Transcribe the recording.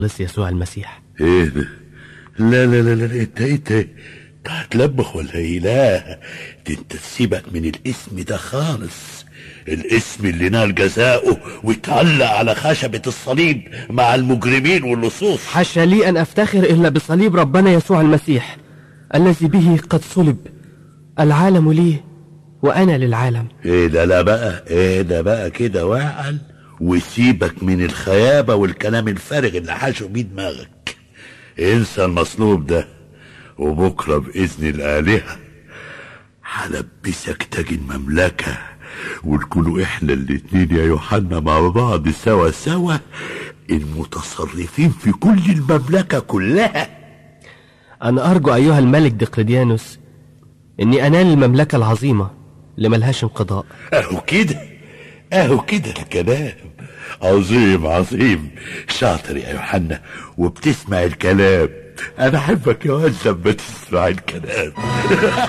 لس يسوع المسيح ايه ده لا لا لا لا انت انت انت هتلبخ ولا ايه لا دي انت تسيبك من الاسم ده خالص الاسم اللي نال جزاؤه ويتعلق على خشبة الصليب مع المجرمين واللصوص حاشا لي أن أفتخر إلا بصليب ربنا يسوع المسيح الذي به قد صلب العالم لي وأنا للعالم ايه ده لا بقى ايه ده بقى كده واعل وسيبك من الخيابة والكلام الفارغ اللي حاشو بيه دماغك انسى المصلوب ده وبكرة بإذن الآلهة هلبسك تاج المملكة ونكونوا احنا الاتنين يا يوحنا مع بعض سوا سوا المتصرفين في كل المملكة كلها أنا أرجو أيها الملك دقلديانوس إني أنال المملكة العظيمة اللي ملهاش انقضاء اهو كده اهو كده الكلام عظيم عظيم شاطر يا يوحنا وبتسمع الكلام انا احبك يا واد لما تسمع الكلام